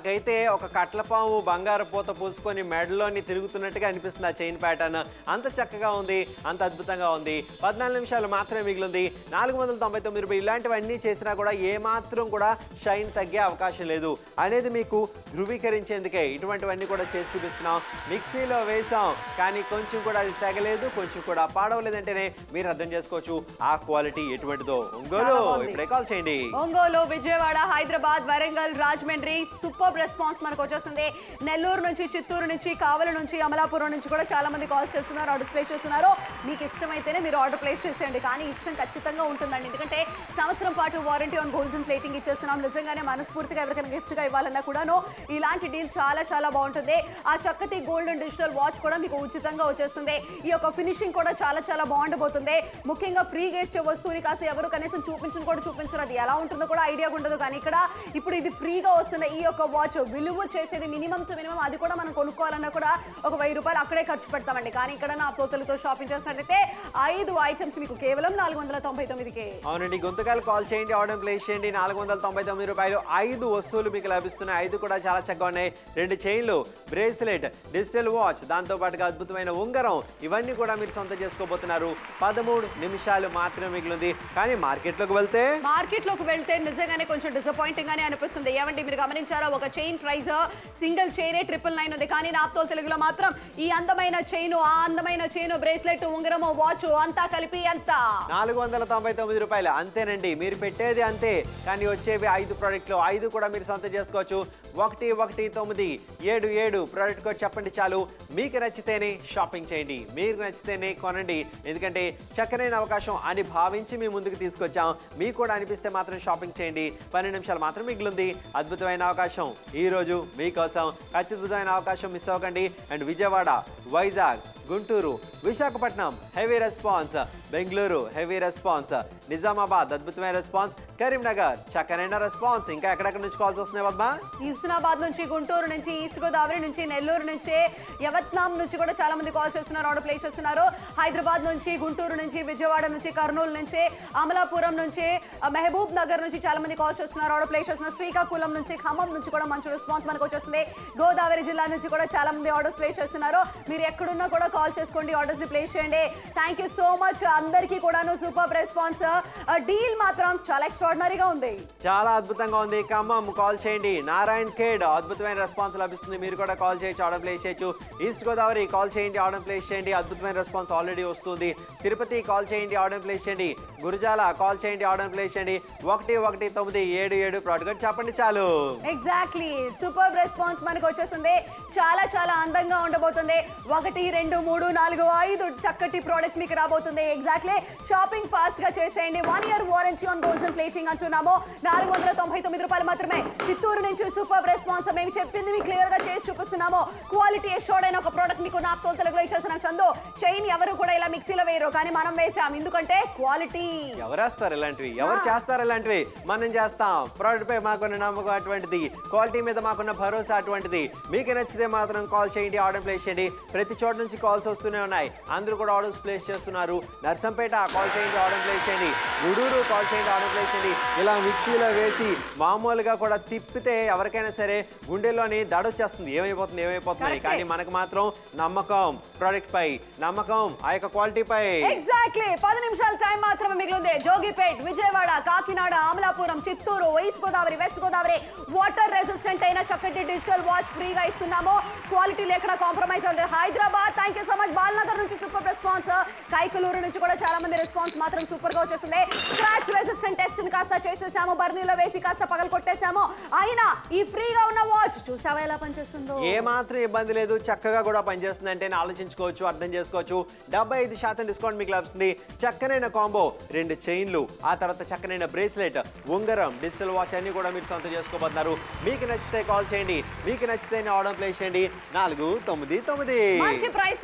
Speaker 1: నాకైతే ఒక కట్లపాము బంగారు పూత పూసుకొని మెడలోని తిరుగుతున్నట్టుగా అనిపిస్తుంది ఆ చైన్ ప్యాటర్న్ అంత చక్కగా ఉంది అంత అద్భుతంగా ఉంది పద్నాలుగు నిమిషాలు మాత్రమే మిగిలింది నాలుగు వందల తొంభై తొమ్మిది రూపాయలు ఇలాంటివన్నీ చేసినా కూడా ఏమాత్రం కూడా షైన్ తగ్గే అవకాశం లేదు అనేది మీకు ధృవీకరించేందుకే ఇటువంటివన్నీ కూడా చేసి చూపిస్తున్నాం మిక్సీలో వేసాం కానీ కొంచెం కూడా అది తెగలేదు కొంచెం కూడా పాడవలేదంటేనే మీరు అర్థం చేసుకోవచ్చు ఆ క్వాలిటీ ఎటువంటిదో ఒంగోలు
Speaker 2: చాలా బాగుంది.
Speaker 1: ఇప్పుడే కాల్ చేయండి
Speaker 2: ఒంగోలు విజయవాడ హైదరాబాద్ వరంగల్ రాజమండ్రి సూపర్ రెస్పాన్స్ మనకు వచ్చేస్తుంది నెల్లూరు నుంచి చిత్తూరు నుంచి కావలి నుంచి అమలాపురం నుంచి కూడా చాలా మంది కాల్స్ చేస్తున్నారు ఆర్డర్స్ ప్లేస్ చేస్తున్నారు మీకు ఇష్టమైతేనే మీరు ఆర్డర్ ప్లేస్ చేసేయండి కానీ ఇష్టం ఖచ్చితంగా ఉంటుందండి ఎందుకంటే సంవత్సరం పాటు వారంటీ ఆన్ గోల్డెన్ ప్లేటింగ్ ఇచ్చేస్తున్నాం నిజంగానే మనస్ఫూర్తిగా ఎవరికైనా gift గా ఇవ్వాలన్నా కూడాను ఇలాంటి డీల్ చాలా చాలా బాగుంటుంది ఆ చక్కటి గోల్డెన్ డిజిటల్ వాచ్ కూడా మీకు ఉచితంగా వచ్చేస్తుంది ఈ యొక్క ఫినిషింగ్ కూడా చాలా చాలా బాగుండబోతుంది ముఖ్యంగా ఫ్రీగా ఇచ్చే వస్తువుని కాస్త ఎవరు కనీసం చూపించను కూడా చూపించరు అది ఎలా ఉంటుందో కూడా ఐడియా ఉండదు కానీ ఇక్కడ ఇప్పుడు ఇది ఫ్రీగా వస్తున్న ఈ యొక్క వాచ్ విలువ చేసేది మినిమం టు మినిమం అది కూడా మనం కొనుక్కోవాలన్నా కూడా ఒక వెయ్యి రూపాయలు అక్కడే ఖర్చు పెడతామండి కానీ ఇక్కడ నా పోతలతో షాపింగ్ చేసినట్లయితే ఐదు ఐటమ్స్ మీకు కేవలం నాలుగు వందల తొంభై తొమ్మిదికే
Speaker 1: అవునండి గొంతుకాలు కాల్ చేయండి ఆర్డర్ ప్లేస్ చేయండి నాలుగు వందల తొంభై తొమ్మిది రూపాయలు ఐదు వస్తువులు మీకు లభిస్తున్నాయి ఐదు కూడా చాలా చక్కగా ఉన్నాయి రెండు చైన్లు బ్రేస్లెట్ డిజిటల్ వాచ్ దాంతో పాటుగా అద్భుతమైన ఉంగరం ఇవన్నీ కూడా మీరు సొంతం చేసుకోబోతున్నారు పదమూడు నిమిషాలు మాత్రమే మిగిలింది కానీ మార్కెట్లోకి వెళ్తే
Speaker 2: మార్కెట్ లోకి వెళ్తే నిజంగానే కొంచెం డిసప్పాయింటింగ్ గానే అనిపిస్తుంది ఏమంటే మీరు గమనించారా ఒక చైన్ ప్రైస్ సింగిల్ చైనే ట్రిపుల్ నైన్ ఉంది కానీ నాప్తోల్ తెలుగులో మాత్రం ఈ అందమైన చైన్ ఆ అందమైన చైన్ బ్రేస్లెట్ ఉంగరము వాచ్ అంతా కలిపి ఎంత
Speaker 1: నాలుగు వందల తొంభై తొమ్మిది రూపాయలు అంతేనండి మీరు పెట్టేది అంతే కానీ వచ్చేవి ఐదు ప్రోడక్ట్లు ఐదు కూడా మీరు సొంతం చేసుకోవచ్చు ఒకటి ఒకటి తొమ్మిది ఏడు ఏడు ప్రోడక్ట్ కోడ్ చెప్పండి చాలు మీకు నచ్చితేనే షాపింగ్ చేయండి మీకు నచ్చితేనే కొనండి ఎందుకంటే చక్కనైన అవకాశం అని భావించి మీ ముందుకు తీసుకొచ్చాం మీకు కూడా అనిపిస్తే మాత్రం షాపింగ్ చేయండి పన్నెండు నిమిషాలు మాత్రం మిగిలింది అద్భుతమైన అవకాశం ఈ రోజు మీకోసం ఖచ్చితమైన అవకాశం మిస్ అవ్వకండి and Vijayawada Vizag Guntur Visakhapatnam heavy response Bengaluru heavy response Nizamabad అద్భుతమైన రెస్పాన్స్ కరీంనగర్ చక్కనైన రెస్పాన్స్ ఇంకా ఎక్కడెక్కడ నుంచి కాల్స్ వస్తున్నాయి బాబా
Speaker 2: హుస్నాబాద్ నుంచి గుంటూరు నుంచి ఈస్ట్ గోదావరి నుంచి నెల్లూరు నుంచి యవత్నాం నుంచి కూడా చాలా మంది కాల్ చేస్తున్నారు ఆర్డర్ ప్లేస్ చేస్తున్నారు హైదరాబాద్ నుంచి గుంటూరు నుంచి విజయవాడ నుంచి కర్నూలు నుంచి అమలాపురం నుంచి ఆ, మహబూబ్ నగర్ నుంచి చాలా మంది కాల్ చేస్తున్నారు ఆర్డర్ ప్లేస్ చేస్తున్నారు శ్రీకాకుళం నుంచి ఖమ్మం నుంచి కూడా మంచి రెస్పాన్స్ మనకు వచ్చేస్తుంది గోదావరి జిల్లా నుంచి కూడా చాలా మంది ఆర్డర్స్ ప్లేస్ చేస్తున్నారు మీరు ఎక్కడున్నా కూడా కాల్ చేసుకోండి ఆర్డర్స్ ప్లేస్ చేయండి థ్యాంక్ యూ సో మచ్ అందరికీ కూడాను సూపర్ రెస్పాన్స్ డీల్ మాత్రం చాలా ఎక్స్ట్రాడినరీగా ఉంది
Speaker 1: చాలా అద్భుతంగా ఉంది ఖమ్మం కాల్ చేయండి నారాయణ్ ఖేడ్ అద్భుతమైన రెస్పాన్స్ లభిస్తుంది మీరు కూడా కాల్ చేయొచ్చు ఆర్డర్ ప్లేస్ చేయొచ్చు ఈస్ట్ గోదావరి కాల్ చేయండి ఆర్డర్ ప్లేస్ చేయండి అద్భుతమైన రెస్పాన్స్ ఆల్రెడీ వస్తుంది తిరుపతి కాల్ చేయండి ఆర్డర్ ప్లేస్ చేయండి గురుజాల కాల్ చేయండి ఆర్డర్ ప్లేస్ చేయండి ఒకటి ఒకటి తొమ్మిది ఏడు ఏడు ప్రోడక్ట్ చెప్పండి చాలు
Speaker 2: ఎగ్జాక్ట్లీ సూపర్ రెస్పాన్స్ మనకు వచ్చేస్తుంది చాలా చాలా అందంగా ఉండబోతుంది ఒకటి రెండు మూడు నాలుగు ఐదు చక్కటి ప్రోడక్ట్స్ మీకు రాబోతుంది ఎగ్జాక్ట్లీ షాపింగ్ ఫాస్ట్ గా చేసేయండి one year warranty on golds and plating అంటున్నాము నాలుగు వందల తొంభై తొమ్మిది రూపాయలు మాత్రమే చిత్తూరు నుంచి సూపర్ రెస్పాన్స్ మేము చెప్పింది మీకు క్లియర్ గా చేసి చూపిస్తున్నాము క్వాలిటీ ఎషోర్డ్ అయిన ఒక ప్రోడక్ట్ మీకు నాప్తో తెలుగులో ఇచ్చేసిన చందు చైన్ ఎవరు కూడా ఇలా మిక్సీలో వేయరు కానీ మనం వేసాం ఎందుకంటే క్వాలిటీ
Speaker 1: ఎవరేస్తారు ఇలాంటివి ఎవరు చేస్తారు ఇలాంటివి మనం చేస్తాం ప్రోడక్ట్ పై మాకున్న నమ్మకం అటువంటిది క్వాలిటీ మీద మాకున్న భరోసా అటువంటిది మీకు నచ్చితే మాత్రం కాల్ చేయండి ఆర్డర్ ప్లేస్ చేయండి ప్రతి చోట నుంచి కాల్స్ వస్తూనే ఉన్నాయి అందరూ కూడా ఆర్డర్స్ ప్లేస్ చేస్తున్నారు నర్సంపేట కాల్ చేయండి ఆర్డర్ ప్లేస్ చేయండి గుడూరు కాల్ చేయండి ఆర్డర్ ప్లేస్ చేయండి ఇలా మిక్సీలో వేసి మామూలుగా కూడా తిప్పితే ఎవరికైనా సరే గుండెల్లోని దడొచ్చేస్తుంది ఏమైపోతుంది ఏమైపోతుంది
Speaker 2: Correct.
Speaker 1: కానీ మనకు మాత్రం నమ్మకం ప్రోడక్ట్ పై నమ్మకం ఆ యొక్క క్వాలిటీ పై
Speaker 2: ఎగ్జాక్ట్లీ పది నిమిషాల టైం మాత్రమే మిగిలింది Jogipet Vijayawada Kakinada Amalapuram Chittoor East Godavari West Godavari water resistant అయిన చక్కటి డిజిటల్ వాచ్ ఫ్రీగా ఇస్తున్నాము క్వాలిటీలో ఎక్కడ కాంప్రమైజ్ అవ్వలేదు Hyderabad thank you so much Balanagar నుంచి సూపర్ రెస్పాన్స్ కైకలూరు నుంచి కూడా చాలా మంది రెస్పాన్స్ మాత్రం సూపర్ గా వచ్చేస్తుంది స్క్రాచ్ రెసిస్టెంట్ టెస్ట్ కాస్త చేసేసాము బర్నీలో వేసి కాస్త పగలు కొట్టేసాము అయినా ఈ ఫ్రీగా ఉన్న వాచ్ చూసావా ఎలా పనిచేస్తుందో
Speaker 1: ఏ మాత్రం ఇబ్బంది లేదు చక్కగా కూడా పనిచేస్తుంది అంటే ఆలోచించుకోవచ్చు అర్థం చేసుకోవచ్చు డెబ్బై ఐదు శాతం డిస్కౌంట్ మీకు లభిస్తుంది చక్కనైన కాంబో రెండు చైన్లు ఆ తర్వాత చక్కనైన బ్రేస్లెట్ ఉంగరం డిజిటల్ వాచ్ అన్ని కూడా మీరు సొంతం చేసుకోబోతున్నారు మీకు నచ్చితే కాల్ చేయండి మీకు నచ్చితే ఆర్డర్ ప్లేస్ చేయండి నాలుగు తొమ్మిది తొమ్మిది
Speaker 2: మంచి ప్రైస్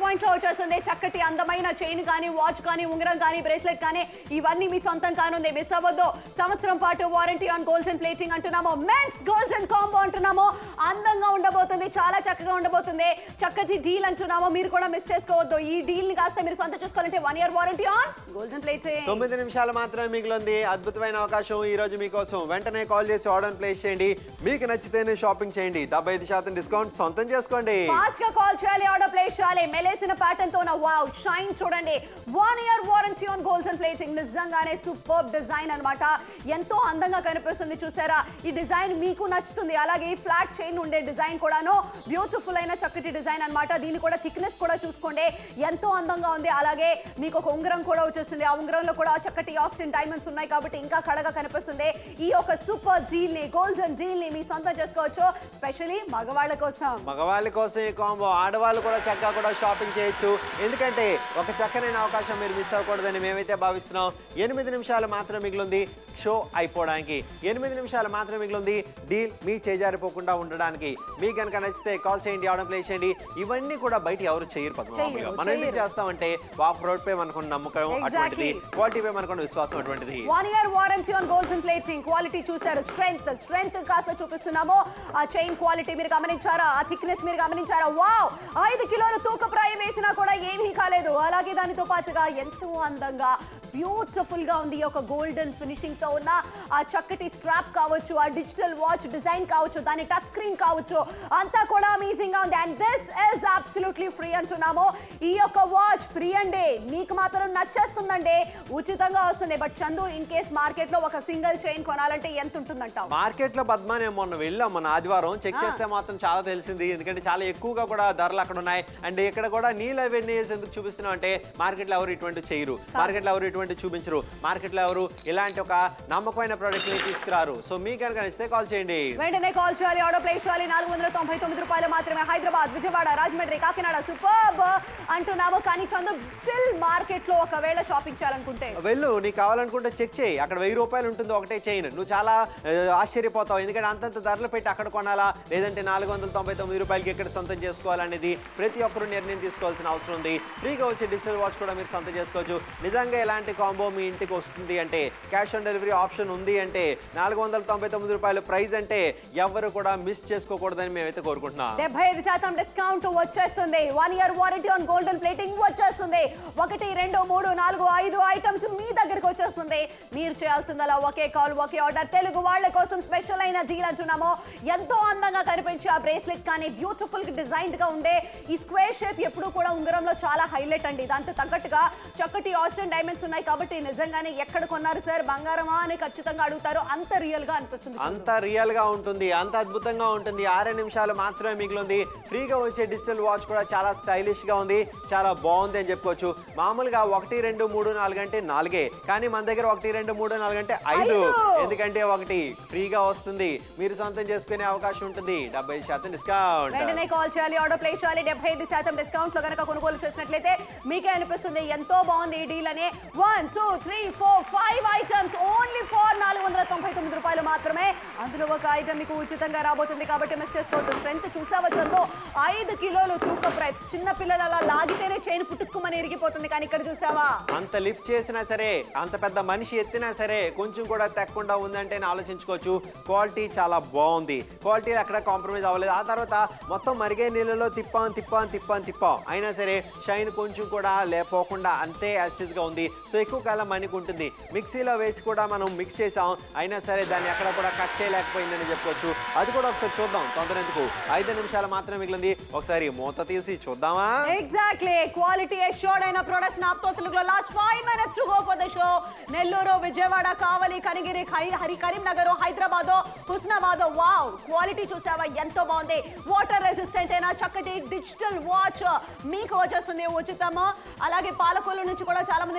Speaker 2: పాయింట్ లో వచ్చేస్తుంది చక్కటి అందమైన చైన్ కానీ వాచ్ కానీ ఉంగరం కానీ బ్రేస్లెట్ కానీ ఇవన్నీ మీ సొంతం కానుంది మిస్ అవ్వద్దు సంవత్సరం పాటు warranty on gold and plating అంటున్నాము మెన్స్ గోల్డ్ అండ్ కాంబో అంటున్నాము అందంగా ఉండబోతుంది చాలా చక్కగా ఉండబోతుంది చక్కటి డీల్ అంటున్నాము మీరు కూడా మిస్ చేసుకోవద్దు ఈ డీల్ ని కాస్త మీరు సొంతం చేసుకోవాలంటే one year warranty on gold and plating
Speaker 1: తొమ్మిది నిమిషాలు మాత్రమే మిగిలింది అద్భుతమైన అవకాశం ఈ రోజు మీకోసం వెంటనే కాల్ చేసి ఆర్డర్ ప్లేస్ చేయండి మీకు నచ్చితేనే షాపింగ్ చేయండి డెబ్బై ఐదు శాతం డిస్కౌంట్ సొంతం చేసుకోండి
Speaker 2: ఫాస్ట్ గా కాల్ చేయాలి ఆర్డర్ ప్లేస్ చేయాలి మెలేసిన ప్యాటర్న్ తో వావ్ షైన్ చూడండి one year warranty on gold and plating నిజంగానే సూపర్ డిజైన్ అన్నమాట ఎంతో అందంగా కనిపిస్తుంది చూసారా ఈ డిజైన్ మీకు నచ్చుతుంది అలాగే ఈ ఫ్లాట్ చైన్ ఉండే డిజైన్ కూడాను బ్యూటిఫుల్ అయిన చక్కటి డిజైన్ అన్నమాట దీని కూడా థిక్నెస్ కూడా చూసుకోండి ఎంతో అందంగా ఉంది అలాగే మీకు ఒక ఉంగరం కూడా వచ్చేస్తుంది ఆ ఉంగరంలో కూడా చక్కటి ఆస్టిన్ డైమండ్స్ ఉన్నాయి కాబట్టి ఇంకా కళగా కనిపిస్తుంది ఈ ఒక సూపర్ డీల్ ని గోల్డెన్ డీల్ ని మీ సొంతం చేసుకోవచ్చు స్పెషల్లీ మగవాళ్ళ కోసం
Speaker 1: మగవాళ్ళ కోసం ఈ కాంబో ఆడవాళ్ళు కూడా చక్కగా కూడా షాపింగ్ చేయొచ్చు ఎందుకంటే ఒక చక్కనైన అవకాశం మీరు మిస్ అవ్వకూడదని మేమైతే భావిస్తున్నాం ఎనిమిది నిమిషాలు మాత్రం మిగిలింది షో అయిపోవడానికి ఎనిమిది నిమిషాలు మాత్రం మిగిలింది డీల్ మీ చేజారిపోకుండా ఉండడానికి మీకు కనుక నచ్చితే కాల్ చేయండి ఆర్డర్ ప్లేస్ చేయండి ఇవన్నీ కూడా బయట ఎవరు చేయరు పద్మ
Speaker 2: చెయ్యరు,
Speaker 1: మామూలుగా. మనం ఎందుకు
Speaker 2: చెయ్యరు.
Speaker 1: చేస్తామంటే వాక్ రోడ్ పే మనకున్న నమ్మకం అటువంటిది
Speaker 2: Exactly.
Speaker 1: క్వాలిటీ పే మనకున్న విశ్వాసం అటువంటిది
Speaker 2: one year warranty on golds and plating quality చూసారు స్ట్రెంగ్త్ స్ట్రెంగ్త్ కాస్త చూపిస్తున్నాము ఆ చైన్ క్వాలిటీ మీరు గమనించారా ఆ థిక్నెస్ మీరు గమనించారా వావ్ ఐదు కిలోల తూకప్రాయం వేసినా కూడా ఏమీ కాలేదు అలాగే దానితో పాటుగా ఎంతో అందంగా బ్యూటిఫుల్ గా ఉంది ఈ యొక్క గోల్డెన్ ఫినిషింగ్ తో ఉన్న ఆ చక్కటి స్ట్రాప్ కావచ్చు ఆ డిజిటల్ వాచ్ డిజైన్ కావచ్చు దాని టచ్ స్క్రీన్ కావచ్చు అంతా కూడా అమేజింగ్ గా ఉంది and this is absolutely free అంటున్నాము ఈ యొక్క వాచ్ ఫ్రీ అండి మీకు మాత్రం నచ్చేస్తుందండి ఉచితంగా వస్తుంది but Chandu in case market లో ఒక సింగిల్ చైన్ కొనాలంటే ఎంత ఉంటుందంటావు
Speaker 1: మార్కెట్ లో పద్మ నేను మొన్న వెళ్ళాం మొన్న ఆదివారం చెక్
Speaker 2: ఆ.
Speaker 1: చేస్తే మాత్రం చాలా తెలిసింది ఎందుకంటే చాలా ఎక్కువగా కూడా ధరలు అక్కడ ఉన్నాయి అండ్ ఇక్కడ కూడా నీల్ అవెన్యూస్ ఎందుకు చూపిస్తున్నాం అంటే మార్కెట్ లో ఎవరు ఇటువంటి చేయరు మార్కెట్ లో ఎవరు ఇటువంటి చూపించరు మార్కెట్ లో ఎవరు ఇలాంటి ఒక నమ్మకమైన ప్రోడక్ట్ ని తీసుకురారు సో మీకు కనుక నచ్చితే కాల్ చేయండి
Speaker 2: వెంటనే కాల్ చేయాలి ఆర్డర్ ప్లేస్ చేయాలి నాలుగు వందల తొంభై తొమ్మిది రూపాయలు మాత్రమే హైదరాబాద్ విజయవాడ రాజమండ్రి కాకినాడ సూపర్బ్ అంటున్నాము కానీ చందు స్టిల్ మార్కెట్ లో ఒకవేళ షాపింగ్ చేయాలనుకుంటే
Speaker 1: వెళ్ళు నీకు కావాలనుకుంటే చెక్ చేయి అక్కడ వెయ్యి రూపాయలు ఉంటుంది ఒకటే చైన్ నువ్వు చాలా ఆ, ఆశ్చర్యపోతావు ఎందుకంటే అంతంత ధరలు పెట్టి అక్కడ కొనాలా లేదంటే నాలుగు వందల తొంభై తొమ్మిది రూపాయలకి ఎక్కడ సొంతం చేసుకోవాలనేది ప్రతి ఒక్కరు నిర్ణయం తీసుకోవాల్సిన అవసరం ఉంది ఫ్రీగా వచ్చే డిజిటల్ వాచ్ కూడా మీరు సొంతం చేసుకోవచ్చు నిజంగా ఎలాంటి కాంబో మీ ఇంటికి వస్తుంది అంటే క్యాష్ ఆన్ డెలివరీ ఆప్షన్ ఉంది అంటే నాలుగు వందల తొంభై తొమ్మిది రూపాయల ప్రైస్ అంటే ఎవరు కూడా మిస్ చేసుకోకూడదని మేమైతే కోరుకుంటున్నాం
Speaker 2: డెబ్బై ఐదు శాతం డిస్కౌంట్ వచ్చేస్తుంది one year warranty on golden plating వచ్చేస్తుంది ఒకటి రెండు మూడు నాలుగు ఐదు ఐటమ్స్ మీ దగ్గరకు వచ్చేస్తుంది మీరు చేయాల్సిందలా ఒకే కాల్ ఒకే ఆర్డర్ తెలుగు వాళ్ళ కోసం స్పెషల్ అయిన డీల్ అంటున్నాము ఎంతో అందంగా కనిపించే ఆ బ్రేస్లెట్ కానీ బ్యూటిఫుల్ డిజైన్డ్ గా ఉండే ఈ స్క్వేర్ షేప్ ఎప్పుడు కూడా ఉంగరంలో చాలా హైలైట్ అండి దాంతో తగ్గట్టుగా చక్కటి ఆస్ట్రన్ డైమండ్స్ ఉన్నాయి కాబట్టి నిజంగానే ఎక్కడ కొన్నారు సార్ బంగారమా అని ఖచ్చితంగా అడుగుతారు అంత రియల్ గా అనిపిస్తుంది
Speaker 1: అంత రియల్ గా ఉంటుంది అంత అద్భుతంగా ఉంటుంది ఆరే నిమిషాలు మాత్రమే మిగిలింది ఫ్రీగా వచ్చే డిజిటల్ వాచ్ కూడా చాలా స్టైలిష్ గా ఉంది చాలా బాగుంది అని చెప్పుకోవచ్చు మామూలుగా ఒకటి రెండు మూడు నాలుగు అంటే నాలుగే కానీ మన దగ్గర ఒకటి రెండు మూడు నాలుగు అంటే ఐదు
Speaker 2: ఐదు.
Speaker 1: ఎందుకంటే ఒకటి ఫ్రీగా వస్తుంది మీరు సొంతం చేసుకునే అవకాశం ఉంటుంది డెబ్బై శాతం డిస్కౌంట్
Speaker 2: వెంటనే కాల్ చేయాలి ఆర్డర్ ప్లేస్ చేయాలి డెబ్బై ఐదు శాతం డిస్కౌంట్ లో కనుక కొనుగోలు చేసినట్లయితే మీకే అనిపిస్తుంది ఎంతో బాగుంది ఈ డీల్ అని one two three four five items only four నాలుగు వందల తొంభై తొమ్మిది రూపాయలు మాత్రమే అందులో ఒక ఐటమ్ మీకు ఉచితంగా రాబోతుంది కాబట్టి మిస్ చేసుకోవద్దు స్ట్రెంత్ చూసావా చందో ఐదు కిలోలు తూక ప్రై చిన్న పిల్లలు అలా లాగితేనే చైన్ పుట్టుక్కుమని ఇరిగిపోతుంది కానీ ఇక్కడ చూసావా
Speaker 1: అంత లిఫ్ట్ చేసినా సరే అంత పెద్ద మనిషి ఎత్తినా సరే కొంచెం కూడా తెక్కకుండా ఉందంటే నేను ఆలోచించుకోవచ్చు క్వాలిటీ చాలా బాగుంది క్వాలిటీ అక్కడ కాంప్రమైజ్ అవ్వలేదు ఆ తర్వాత మొత్తం మరిగే నీళ్ళలో తిప్పాం తిప్పాం తిప్పాం తిప్పాం అయినా సరే షైన్ కొంచెం కూడా లేపోకుండా అంతే యాస్టిస్ గా ఉంది సో ఎక్కువ కాలం మణికుంటుంది మిక్సీలో వేసి కూడా మనం మిక్స్ చేసాం అయినా సరే దాన్ని ఎక్కడ కూడా కట్ చేయలేకపోయిందని చెప్పుకోవచ్చు అది కూడా ఒకసారి చూద్దాం తొందర ఎందుకు ఐదు నిమిషాలు మాత్రమే మిగిలింది ఒకసారి మూత తీసి చూద్దామా
Speaker 2: ఎగ్జాక్ట్లీ క్వాలిటీ అష్యూర్డ్ అయిన ప్రొడక్ట్స్ నాతో తెలుగులో last five minutes to go for the show Nellore Vijayawada Kavali Kanigiri Hari Hari Karimnagar Hyderabad Husnabad wow quality చూసావా ఎంతో బాగుంది వాటర్ రెసిస్టెంట్ అయిన చక్కటి డిజిటల్ వాచ్ మీకు వచ్చేస్తుంది ఉచితము అలాగే పాలకొల్లు నుంచి కూడా చాలా మంది కాల్ చేస్తున్నారు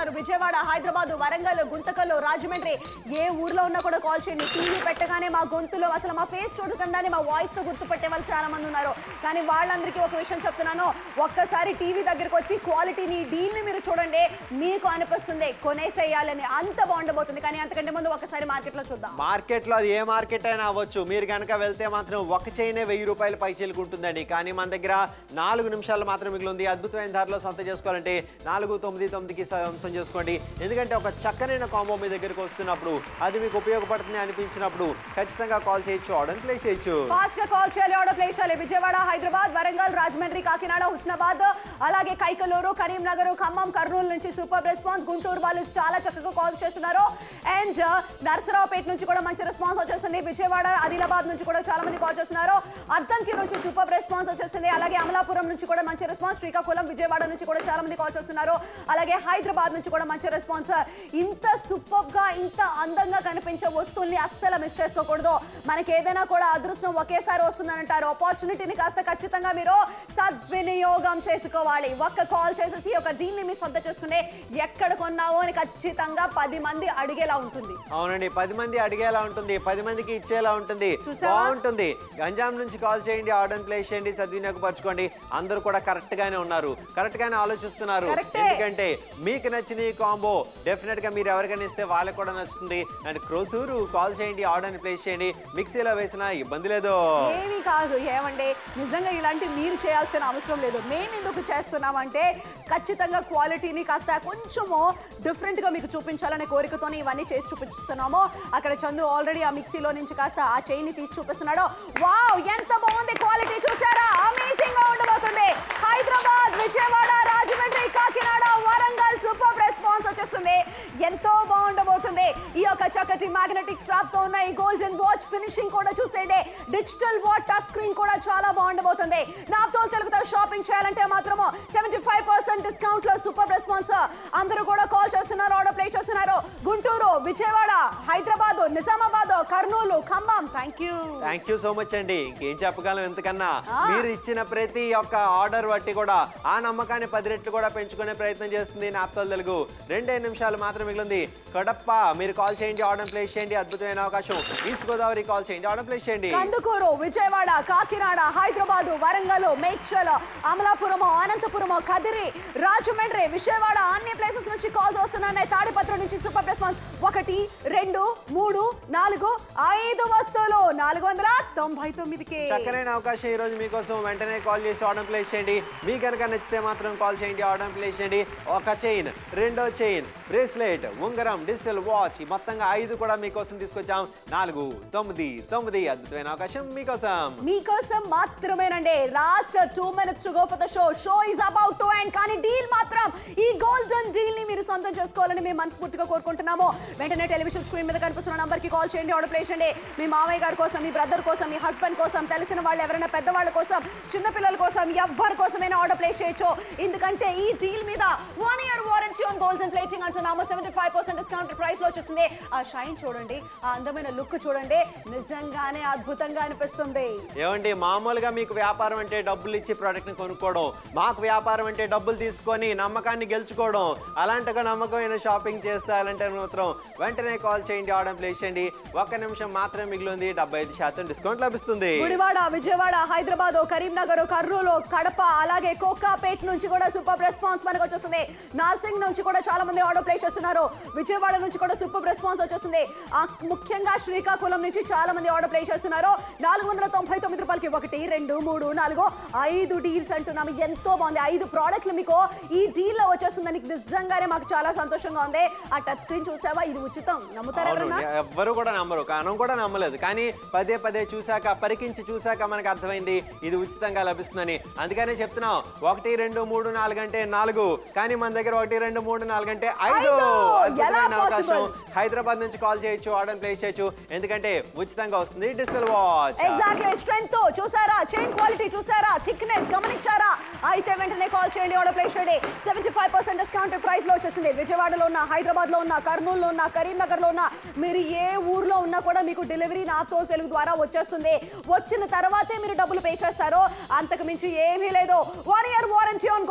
Speaker 2: చూస్తున్నారు విజయవాడ హైదరాబాద్ వరంగల్ గుంతకల్లు రాజమండ్రి ఏ ఊర్లో ఉన్నా కూడా కాల్ చేయండి టీవీ పెట్టగానే మా గొంతులో అసలు మా ఫేస్ చూడకుండానే మా వాయిస్ తో గుర్తుపట్టే వాళ్ళు చాలా మంది ఉన్నారు కానీ వాళ్ళందరికీ ఒక విషయం చెప్తున్నాను ఒక్కసారి టీవీ దగ్గరకు వచ్చి క్వాలిటీని డీల్ ని మీరు చూడండి మీకు అనిపిస్తుంది కొనేసేయాలని అంత బాగుండబోతుంది కానీ అంతకంటే ముందు ఒకసారి మార్కెట్ లో చూద్దాం
Speaker 1: మార్కెట్లో అది ఏ మార్కెట్ అయినా అవ్వచ్చు మీరు కనుక వెళ్తే మాత్రం ఒక చైనే వెయ్యి రూపాయల పైచీలకు ఉంటుందండి కానీ మన దగ్గర నాలుగు నిమిషాలు మాత్రం మిగిలింది అద్భుతమైన ధరలో సొంతం చేసుకోవాలంటే నాలుగు తొమ్మిది తొమ్మిదికి సొంతం చేసుకోండి ఎందుకంటే ఒక చక్కనైన కాంబో మీ దగ్గరికి వస్తున్నప్పుడు అది మీకు ఉపయోగపడుతుంది అనిపించినప్పుడు ఖచ్చితంగా కాల్ చేయొచ్చు ఆర్డర్ ప్లేస్ చేయొచ్చు
Speaker 2: ఫాస్ట్ గా కాల్ చేయాలి ఆర్డర్ ప్లేస్ చేయాలి విజయవాడ హైదరాబాద్ వరంగల్ రాజమండ్రి కాకినాడ హుస్నాబాద్ అలాగే కైకలూరు కరీంనగర్ ఖమ్మం కర్నూలు నుంచి సూపర్ రెస్పాన్స్ గుంటూరు వాళ్ళు చాలా చక్కగా కాల్స్ చేస్తున్నారు అండ్ నరసరావుపేట నుంచి కూడా మంచి రెస్పాన్స్ వచ్చేసింది విజయవాడ ఆదిలాబాద్ నుంచి కూడా చాలా మంది కాల్ చేస్తున్నారు అద్దంకి నుంచి సూపర్ రెస్పాన్స్ వచ్చేసింది అలాగే అమలాపురం నుంచి కూడా మంచి రెస్పాన్స్ శ్రీకాకుళం విజయవాడ నుంచి కూడా చాలా మంది కాల్ చేస్తున్నారు అలాగే హైదరాబాద్ నుంచి కూడా మంచి రెస్పాన్స్ ఇంత సూపర్ గా ఇంత అందంగా కనిపించే వస్తువుల్ని అస్సలు మిస్ చేసుకోకూడదు మనకి ఏదైనా కూడా అదృష్టం ఒకేసారి వస్తుందని అంటారు ఆపర్చునిటీని కాస్త ఖచ్చితంగా మీరు సద్వినియోగం చేసుకోవాలి ఒక్క కాల్ చేసేసి ఒక డీల్ ని మీ సొంత చేసుకునే ఎక్కడ కొన్నావో అని ఖచ్చితంగా పది మంది అడిగేలా ఉంటుంది
Speaker 1: అవునండి పది మంది అడిగేలా ఉంటుంది పది మందికి ఇచ్చేలా ఉంటుంది
Speaker 2: చూసావా?
Speaker 1: బాగుంటుంది గంజాం నుంచి కాల్ చేయండి ఆర్డర్ ప్లేస్ చేయండి సద్వినియోగపరచుకోండి అందరూ కూడా కరెక్ట్ గానే ఉన్నారు కరెక్ట్ గానే ఆలోచిస్తున్నారు
Speaker 2: కరెక్టే.
Speaker 1: ఎందుకంటే మీకు నచ్చిన ఈ కాంబో డెఫినెట్ గా మీరు ఎవరికైనా ఇస్తే వాళ్ళకి కూడా నచ్చుతుంది అండ్ క్రోసూరు కాల్ చేయండి ఆర్డర్ ప్లేస్ చేయండి మిక్సీలో వేసినా ఇబ్బంది లేదు
Speaker 2: ఏమీ కాదు ఏమండి నిజంగా ఇలాంటి మీరు చేయాల్సిన అవసరం లేదు మేము ఎందుకు చేస్తున్నామంటే ఖచ్చితంగా క్వాలిటీని కాస్త కొంచెము డిఫరెంట్ గా మీకు చూపించాలనే కోరికతోనే ఇవన్నీ చేసి చూపిస్తున్నాము అక్కడ చందు ఆల్రెడీ ఆ మిక్సీలో నుంచి కాస్త ఆ చైన్ తీసి చూపిస్తున్నాడు వావ్ ఎంత బాగుంది క్వాలిటీ చూసారా అమేజింగ్ గా ఉండబోతుంది హైదరాబాద్ విజయవాడ రాజమండ్రి కాకినాడ వరంగల్ సూపర్ రెస్పాన్స్ వచ్చేస్తుంది ఎంతో బాగుండబోతుంది ఈ యొక్క చక్కటి మ్యాగ్నెటిక్ స్ట్రాప్ తో ఉన్న ఈ గోల్డెన్ వాచ్ ఫినిషింగ్ కూడా చూసేయండి డిజిటల్ వాచ్ టచ్ స్క్రీన్ కూడా చాలా బాగుండబోతుంది నాతో తెలుగుతో షాపింగ్ చేయాలంటే మాత్రము సెవెంటీ ఫైవ్ పర్సెంట్ డిస్కౌంట్ లో సూపర్ రెస్పాన్స్ అందరూ కూడా కాల్ చేస్తున్నారు ఆర్డర్ ప్లేస్ చేస్తున్నారు Guntur Vijayawada Hyderabad Nizamabad Kurnool Khammam thank you
Speaker 1: thank you so much అండి ఇంకేం చెప్పగలం ఎంతకన్నా
Speaker 2: ఆ.
Speaker 1: మీరు ఇచ్చిన ప్రతి ఒక్క ఆర్డర్ బట్టి కూడా ఆ నమ్మకాన్ని పది రెట్లు కూడా పెంచుకునే ప్రయత్నం చేస్తుంది నాప్తోల్ తెలుగు రెండే నిమిషాలు మాత్రం మిగిలింది కడప్ప మీరు కాల్ చేయండి ఆర్డర్ ప్లేస్ చేయండి అద్భుతమైన అవకాశం ఈస్ట్ గోదావరి కాల్ చేయండి ఆర్డర్ ప్లేస్ చేయండి
Speaker 2: కందుకూరు విజయవాడ కాకినాడ హైదరాబాదు వరంగల్ మేక్షల్ అమలాపురము అనంతపురము కదిరి రాజమండ్రి విజయవాడ అన్ని ప్లేసెస్ నుంచి కాల్స్ వస్తున్నాయి తాడిపత్ర నుంచి సూపర్ రెస్పాన్స్ ఒకటి రెండు మూడు నాలుగు ఐదు వస్తువులు నాలుగు వందల తొంభై తొమ్మిదికి
Speaker 1: చక్కనైన అవకాశం ఈ రోజు మీకోసం వెంటనే కాల్ చేసి ఆర్డర్ ప్లేస్ చేయండి మీ కనుక నచ్చితే మాత్రం కాల్ చేయండి ఆర్డర్ ప్లేస్ చేయండి ఒక చైన్ రెండో చైన్ బ్రేస్లెట్ ఉంగరం డిజిటల్ వాచ్ మొత్తంగా ఐదు కూడా మీకోసం తీసుకొచ్చాం నాలుగు తొమ్మిది తొమ్మిది అద్భుతమైన అవకాశం మీకోసం
Speaker 2: మీకోసం మాత్రమేనండి last two minutes to go for the show show is about to end కానీ డీల్ మాత్రం ఈ గోల్డెన్ డీల్ ని మీరు సొంతం చేసుకోవాలని మేము మనస్ఫూర్తిగా కోరుకుంటున్నాము వెంటనే టెలివిజన్ స్క్రీన్ మీద కనిపిస్తున్న నంబర్ కి కాల్ చేయండి ఆర్డర్ ప్లేస్ చేయండి మీ మామయ్య గారి కోసం మీ బ్రదర్ కోసం మీ హస్బెండ్ కోసం తెలిసిన వాళ్ళు ఎవరైనా పెద్దవాళ్ళ కోసం చిన్న పిల్లల కోసం ఎవరి కోసమైనా ఆర్డర్ ప్లేస్ చేయొచ్చు ఎందుకంటే ఈ డీల్ మీద one year warranty on golds and plating అంటున్నాము seventy five percent discount price లో వచ్చేసింది ఆ షైన్ చూడండి ఆ అందమైన లుక్ చూడండి నిజంగానే అద్భుతంగా అనిపిస్తుంది
Speaker 1: ఏమండి మామూలుగా మీకు వ్యాపారం అంటే డబ్బులు ఇచ్చి ప్రోడక్ట్ని కొనుక్కోవడం మాకు వ్యాపారం అంటే డబ్బులు తీసుకొని నమ్మకాన్ని గెలుచుకోవడం అలాంటిగా నమ్మకమైన షాపింగ్ చేస్తారంటే మాత్రం వెంటనే కాల్ చేయండి ఆర్డర్ ప్లేస్ చేయండి ఒక్క నిమిషం మాత్రమే మిగిలింది డెబ్బై ఐదు శాతం డిస్కౌంట్ లభిస్తుంది
Speaker 2: గుడివాడ విజయవాడ హైదరాబాద్ కరీంనగర్ కర్నూలు కడప అలాగే కోకాపేట్ నుంచి కూడా సూపర్ రెస్పాన్స్ మనకు వచ్చేస్తుంది నార్సింగ్ నుంచి కూడా చాలా మంది ఆర్డర్ ప్లేస్ చేస్తున్నారు విజయవాడ నుంచి కూడా సూపర్ రెస్పాన్స్ వచ్చేస్తుంది ఆ, ముఖ్యంగా శ్రీకాకుళం నుంచి చాలా మంది ఆర్డర్ ప్లేస్ చేస్తున్నారు నాలుగు వందల తొంభై తొమ్మిది రూపాయలకి ఒకటి రెండు మూడు నాలుగు ఐదు డీల్స్ అంటున్నాము ఎంతో బాగుంది ఐదు ప్రోడక్ట్లు మీకు ఈ డీల్ లో వచ్చేస్తుందని నిజంగానే మాకు చాలా సంతోషంగా ఉంది ఆ టచ్ స్క్రీన్ చూసావా ఇది ఉచితం నమ్ముతారా
Speaker 1: అవును
Speaker 2: ఎవరన్నా
Speaker 1: ఎవ్వరు కూడా నమ్మరు కానం కూడా నమ్మలేదు కానీ పదే పదే చూశాక పరికించి చూశాక మనకు అర్థమైంది ఇది ఉచితంగా లభిస్తుందని అందుకనే చెప్తున్నాం ఒకటి రెండు మూడు నాలుగు అంటే నాలుగు కానీ మన దగ్గర ఒకటి రెండు మూడు నాలుగు అంటే ఐదు
Speaker 2: ఐదు! ఎలా
Speaker 1: అద్భుతమైన అవకాశం
Speaker 2: possible?
Speaker 1: హైదరాబాద్ నుంచి కాల్ చేయొచ్చు ఆర్డర్ ప్లేస్ చేయొచ్చు ఎందుకంటే ఉచితంగా వస్తుంది డిజిటల్ వాచ్
Speaker 2: ఎగ్జాక్ట్లీ స్ట్రెంగ్త్ చూసారా చైన్ క్వాలిటీ చూసారా థిక్నెస్ గమనించారా అయితే వెంటనే కాల్ చేయండి ఆర్డర్ ప్లేస్ చేయండి seventy five percent discount price లో వచ్చేసింది విజయవాడలో ఉన్న హైదరాబాద్ లో ఉన్న కర్నూలులో ఉన్న కరీంనగర్ లో ఉన్న మీరు ఏ ఊర్లో ఉన్నా కూడా మీకు డెలివరీ నాతో తెలుగు ద్వారా వచ్చేస్తుంది వచ్చిన తర్వాతే మీరు డబ్బులు పే చేస్తారో అంతకు మించి ఏమీ లేదు one year warranty on golds and 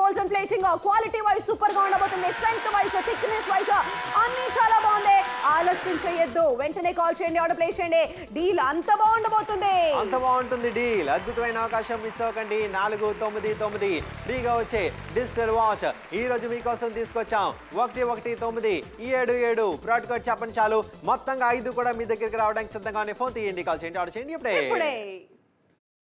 Speaker 2: plating quality wise super గా ఉండబోతుంది స్ట్రెంగ్త్ వైజ్ థిక్నెస్ వైజ్ అన్ని చాలా బాగుంది ఆలస్యం చేయొద్దు వెంటనే కాల్ చేయండి ఆర్డర్ ప్లేస్ చేయండి డీల్ అంత బాగుండబోతుంది
Speaker 1: అంత బాగుంటుంది డీల్ అద్భుతమైన అవకాశం మిస్ అవ్వకండి నాలుగు తొమ్మిది తొమ్మిది ఫ్రీగా వచ్చే డిజిటల్ వాచ్ ఈ రోజు మీకోసం తీసుకొచ్చాం ఒకటి ఒకటి తొమ్మిది ఏడు ఏడు బ్రాడ్ కోడ్ చెప్పండి చాలు మొత్తంగా ఐదు కూడా మీ దగ్గరికి రావడానికి సిద్ధంగా ఫోన్ తీయండి కాల్ చేయండి ఆర్డర్ చేయండి ఇప్పుడే
Speaker 2: ఇప్పుడే